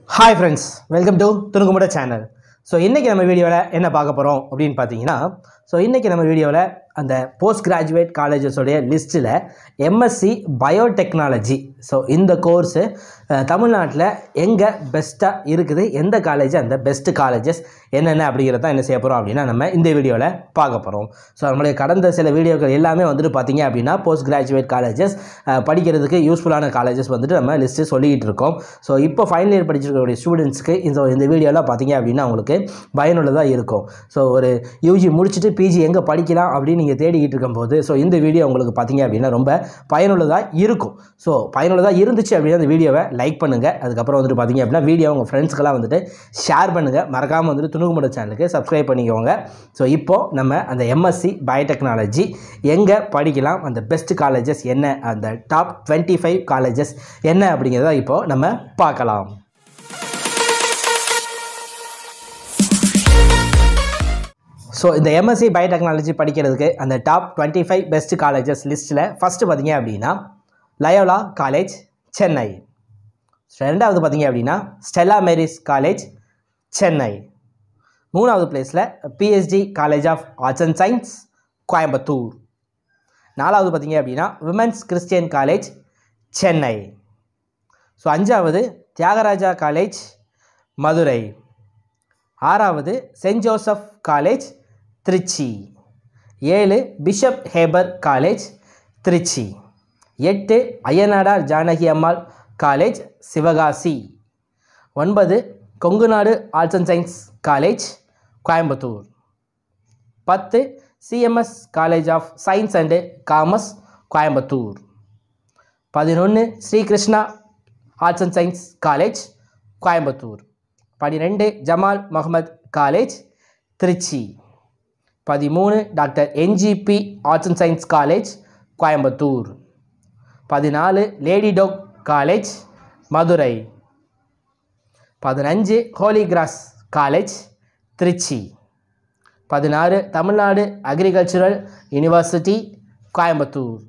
hi friends welcome to துணுக்குமுட channel so இன்றைக்கி நம்ம வீடியோவில் என்ன பார்க்க போகிறோம் அப்படின்னு பார்த்தீங்கன்னா ஸோ இன்றைக்கி நம்ம வீடியோவில் அந்த போஸ்ட் கிராஜுவேட் காலேஜஸோடைய லிஸ்ட்டில் எம்எஸ்சி பயோடெக்னாலஜி ஸோ இந்த கோர்ஸு தமிழ்நாட்டில் எங்கே பெஸ்ட்டாக இருக்குது எந்த காலேஜ் அந்த பெஸ்ட்டு காலேஜஸ் என்னென்ன அப்படிங்கிறத தான் என்ன செய்ய போகிறோம் அப்படின்னா நம்ம இந்த வீடியோவில் பார்க்க போகிறோம் ஸோ நம்மளுடைய கடந்த சில வீடியோக்கள் எல்லாமே வந்துட்டு பார்த்தீங்க அப்படின்னா போஸ்ட் கிராஜுவேட் காலேஜஸ் படிக்கிறதுக்கு யூஸ்ஃபுல்லான காலேஜஸ் வந்துட்டு நம்ம லிஸ்ட்டு சொல்லிக்கிட்டு இருக்கோம் ஸோ இப்போ ஃபைனல் இயர் படிச்சிருக்கக்கூடிய ஸ்டூடெண்ட்ஸ்க்கு இந்த இந்த வீடியோலாம் பார்த்தீங்க அப்படின்னா உங்களுக்கு பயனுள்ளதாக இருக்கும் ஸோ ஒரு யூஜி முடிச்சுட்டு பிஜி எங்கே படிக்கலாம் அப்படின்னு நீங்கள் தேடிக்கிட்டு இருக்கும்போது ஸோ இந்த வீடியோ உங்களுக்கு பார்த்தீங்க அப்படின்னா ரொம்ப பயனுள்ளதாக இருக்கும் ஸோ பயனுள்ளதாக இருந்துச்சு அப்படின்னா அந்த வீடியோவை லைக் பண்ணுங்கள் அதுக்கப்புறம் வந்துட்டு பார்த்தீங்க அப்படின்னா வீடியோ உங்கள் ஃப்ரெண்ட்ஸ்க்கெல்லாம் வந்துட்டு ஷேர் பண்ணுங்கள் மறக்காமல் வந்துட்டு துணுக்குமுட சேனலுக்கு சப்ஸ்கிரைப் பண்ணிக்கோங்க ஸோ இப்போது நம்ம அந்த எம்எஸ்சி பயோடெக்னாலஜி எங்கே படிக்கலாம் அந்த பெஸ்ட் காலேஜஸ் என்ன அந்த டாப் டுவெண்ட்டி ஃபைவ் காலேஜஸ் என்ன அப்படிங்கிறத இப்போது நம்ம பார்க்கலாம் ஸோ இந்த எம்எஸ்சி பயோடெக்னாலஜி படிக்கிறதுக்கு அந்த top twenty five best colleges லிஸ்ட்டில் ஃபஸ்ட்டு பார்த்தீங்க அப்படின்னா லயோலா காலேஜ் சென்னை ரெண்டாவது பார்த்தீங்க அப்படின்னா ஸ்டெல்லா மேரிஸ் காலேஜ் சென்னை மூணாவது பிளேஸில் PSG college of arts and science Coimbatore நாலாவது பார்த்தீங்க அப்படின்னா women's Christian college Chennai so அஞ்சாவது தியாகராஜா காலேஜ் மதுரை ஆறாவது சென்ட் ஜோசப் காலேஜ் திருச்சி ஏழு பிஷப் ஹேபர் காலேஜ் திருச்சி எட்டு அய்யனாடார் ஜானகி அம்மாள் காலேஜ் சிவகாசி ஒன்பது Kongunadu arts and science college Coimbatore பத்து CMS college of science and commerce Coimbatore பதினொன்று Sri Krishna arts and science college Coimbatore பன்னிரெண்டு ஜமால் முகமது காலேஜ் திருச்சி பதிமூணு doctor NGP arts and science college Coimbatore பதினாலு லேடி டோக் காலேஜ் மதுரை பதினஞ்சு ஹோலி கிராஸ் காலேஜ் திருச்சி பதினாறு தமிழ்நாடு அக்ரிகல்ச்சுரல் யூனிவர்சிட்டி கோயம்புத்தூர்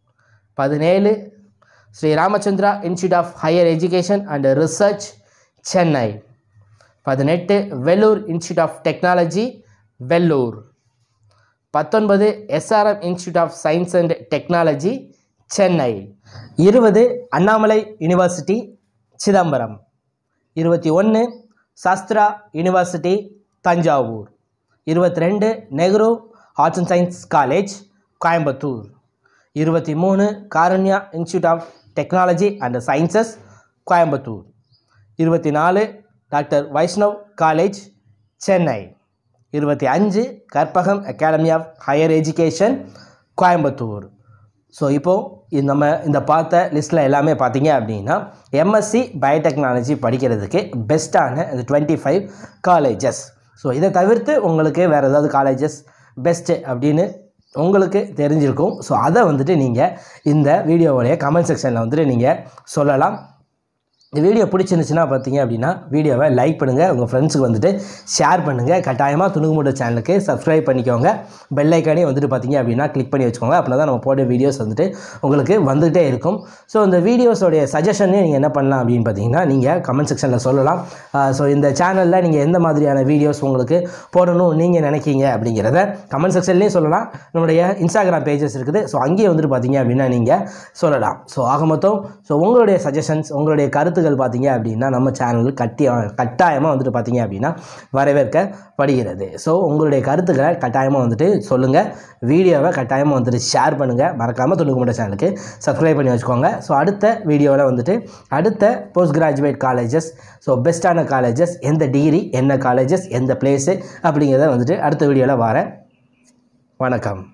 பதினேழு Sri Ramachandra institute of higher education and research Chennai பதினெட்டு Vellore institute of technology Vellore பத்தொன்பது SRM institute of science and technology Chennai இருபது Annamalai university Chidambaram இருபத்தி ஒன்று சாஸ்திரா யூனிவர்சிட்டி தஞ்சாவூர் இருபத்தி ரெண்டு Nehru arts and science college Coimbatore இருபத்தி மூணு Karunya institute of technology and sciences Coimbatore இருபத்தி நாலு டாக்டர் வைஷ்ணவ் காலேஜ் சென்னை இருபத்தி அஞ்சு Karpagam academy of higher education Coimbatore so இப்போது நம்ம இந்த பார்த்த லிஸ்ட்டில் எல்லாமே பார்த்தீங்க அப்படின்னா எம்எஸ்சி பயோடெக்னாலஜி படிக்கிறதுக்கு பெஸ்ட்டான இந்த டுவெண்ட்டி ஃபைவ் காலேஜஸ் ஸோ இதை தவிர்த்து உங்களுக்கு வேறு ஏதாவது காலேஜஸ் பெஸ்ட்டு அப்படின்னு உங்களுக்கு தெரிஞ்சிருக்கும் ஸோ அதை வந்துட்டு நீங்கள் இந்த வீடியோவுடைய கமெண்ட் செக்ஷனில் வந்துட்டு நீங்கள் சொல்லலாம் இந்த வீடியோ பிடிச்சிருந்துச்சுன்னா பார்த்தீங்க அப்படின்னா வீடியோவை லைக் பண்ணுங்கள் உங்கள் ஃப்ரெண்ட்ஸுக்கு வந்துட்டு ஷேர் பண்ணுங்கள் கட்டாயமாக துணுகுமுட சேனலுக்கு சப்ஸ்கிரைப் பண்ணிக்கோங்க பெல் ஐக்கானே வந்துட்டு பார்த்தீங்க அப்படின்னா கிளிக் பண்ணி வச்சுக்கோங்க அப்படின்னா தான் நம்ம போடுற வீடியோஸ் வந்துட்டு உங்களுக்கு வந்துகிட்டே இருக்கும் ஸோ இந்த வீடியோஸோடைய சஜஷனே நீங்கள் என்ன பண்ணலாம் அப்படின்னு பார்த்தீங்கன்னா நீங்கள் கமெண்ட் செக்ஷனில் சொல்லலாம் ஸோ இந்த சேனலில் நீங்கள் எந்த மாதிரியான வீடியோஸ் உங்களுக்கு போடணும் நீங்கள் நினைக்கிங்க அப்படிங்கிறத கமெண்ட் செக்ஷன்லேயும் சொல்லலாம் நம்மளுடைய இன்ஸ்டாகிராம் பேஜஸ் இருக்குது ஸோ அங்கேயே வந்துட்டு பார்த்தீங்க அப்படின்னா நீங்கள் சொல்லலாம் ஸோ ஆக மொத்தம் ஸோ உங்களுடைய சஜஷன்ஸ் உங்களுடைய கருத்து கருத்துக்கள் பார்த்தீங்க அப்படின்னா நம்ம சேனலுக்கு கட்டி கட்டாயமாக வந்துட்டு பார்த்தீங்க அப்படின்னா வரவேற்கப்படுகிறது ஸோ உங்களுடைய கருத்துக்களை கட்டாயமாக வந்துட்டு சொல்லுங்கள் வீடியோவை கட்டாயமாக வந்துட்டு ஷேர் பண்ணுங்கள் மறக்காமல் துணுக்குமுட்ட சேனலுக்கு சப்ஸ்கிரைப் பண்ணி வச்சுக்கோங்க ஸோ அடுத்த வீடியோவில் வந்துட்டு அடுத்த போஸ்ட் கிராஜுவேட் காலேஜஸ் ஸோ பெஸ்ட்டான காலேஜஸ் எந்த டிகிரி என்ன காலேஜஸ் எந்த பிளேஸு அப்படிங்கிறத வந்துட்டு அடுத்த வீடியோவில் வரேன் வணக்கம்